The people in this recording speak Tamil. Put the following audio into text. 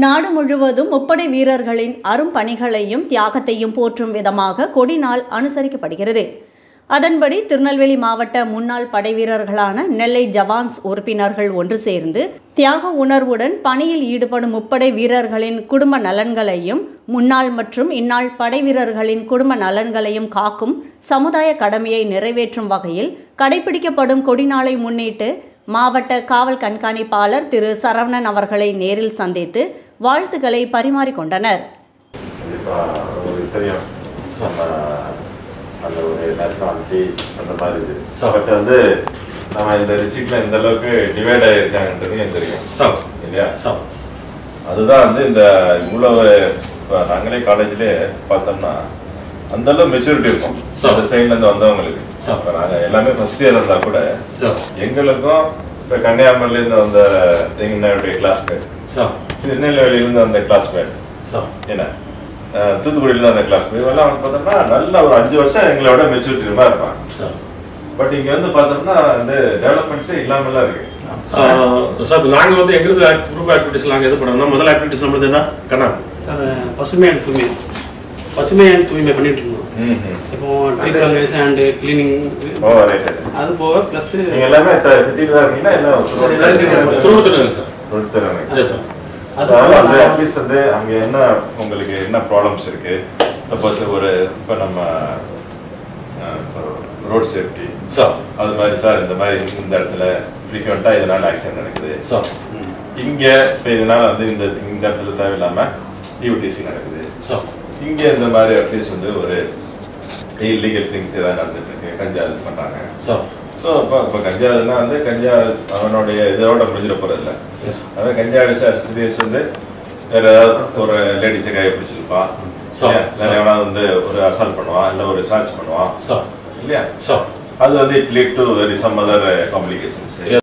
நாடு முழுவதும் முப்படை வீரர்களின் அரும்பணிகளையும் தியாகத்தையும் போற்றும் விதமாக கொடிநாள் அனுசரிக்கப்படுகிறது அதன்படி திருநெல்வேலி மாவட்ட முன்னாள் படைவீரர்களான நெல்லை ஜவான்ஸ் உறுப்பினர்கள் ஒன்று சேர்ந்து தியாக உணர்வுடன் பணியில் ஈடுபடும் முப்படை வீரர்களின் குடும்ப நலன்களையும் முன்னாள் மற்றும் இந்நாள் படைவீரர்களின் குடும்ப நலன்களையும் காக்கும் சமுதாய கடமையை நிறைவேற்றும் வகையில் கடைபிடிக்கப்படும் கொடிநாளை முன்னிட்டு மாவட்ட காவல் கண்காணிப்பாளர் திரு சரவணன் அவர்களை நேரில் சந்தித்து வாழ்த்துக்களை பரிமாறிக்கொண்டனர் கண்டிப்பாக உங்களுக்கு தெரியும் நம்ம அந்த ஒரு நேஷனாலிட்டி அந்த மாதிரி இது பட் வந்து நம்ம இந்த டிஸ்ட்ரிக்ட்ல இந்த அளவுக்கு டிவைட் ஆகிருக்காங்கன்றது எனக்கு தெரியும் சார் இல்லையா சார் அதுதான் வந்து இந்த இவ்வளவு இப்போ நாங்களே காலேஜ்லேயே பார்த்தோம்னா அந்த அளவு மெச்சூரிட்டி இருக்கும் Sir. அந்த சைட்ல இருந்து வந்தவங்களுக்கு Sir. இப்போ நாங்கள் எல்லாமே ஃபர்ஸ்ட் இயர் இருந்தா கூட சார் எங்களுக்கும் இப்போ கன்னியாகுமரியிலேருந்து வந்த எங்களுடைய கிளாஸ்மேட் சார் திருநெல்வேலியிலேருந்து வந்த கிளாஸ்மேட் சார் என்ன அஹ் தூத்துக்குடியில தான் அந்த கிளாஸ் இவெல்லாம் வந்து பார்த்தோம்னா நல்ல ஒரு அஞ்சு வருஷம் எங்களோட மெச்சூரிட்டி மாதிரி இருப்பாங்க சார் பட் இங்க வந்து பார்த்தோம்னா வந்து டெவலப்மெண்ட்ஸே இல்லாமலாம் இருக்கு சார் நாங்கள் வந்து எங்களுக்கு குரூப் ஆக்டிவிட்டிஸ் நாங்கள் எது பண்ணோம்னா முதல் ஆக்டிவிட்டிஸ் நம்மளது என்ன கண்ணா சார் பசுமையான தூய்மை பசுமையான தூய்மை பண்ணிட்டு இருந்தோம் இப்போ tree colours and cleaning oh right right அது போக ப்ளஸ் நீங்க எல்லாமே சிட்டில தான் இருக்கீங்களா எல்லாரும் எல்லாம் துருவத்தில் சார் தொழிற்திறமை இல்லை சார் அதனால வந்து அட்லீஸ்ட் வந்து அங்க என்ன உங்களுக்கு என்ன ப்ராப்ளம்ஸ் இருக்கு சப்போஸ் ஒரு இப்போ நம்ம ரோட் சேஃப்டி சார் அது மாதிரி சார் இந்த மாதிரி இந்த இடத்துல ஃப்ரீக்வெண்ட்டாக இதனால ஆக்சிடென்ட் நடக்குது சார் இங்க இப்போ இதனால வந்து இந்த இந்த இடத்துல தேவையில்லாம யூடிசி நடக்குது சார் இங்க இந்த மாதிரி அட்லீஸ்ட் வந்து ஒரு இல்லீகல் திங்ஸ் ஏதாவது நடந்துட்டு இருக்கு கஞ்சா இது பண்றாங்க சார் ஸோ இப்போ இப்போ கஞ்சா இதுனா வந்து கஞ்சா அவனுடைய இதோட முடிஞ்சிட போறது இல்லை அதான் கஞ்சா அடிச்சா சீரியஸ் வந்து வேற ஏதாவது ஒரு லேடிஸை கையை பிடிச்சிருப்பான் Sir. இல்லையா? வேற எவனாவது வந்து ஒரு அசால்ட் பண்ணுவான் இல்லை ஒரு சார்ஜ் பண்ணுவான் சார் இல்லையா சார் அது வந்து it lead to very some other complications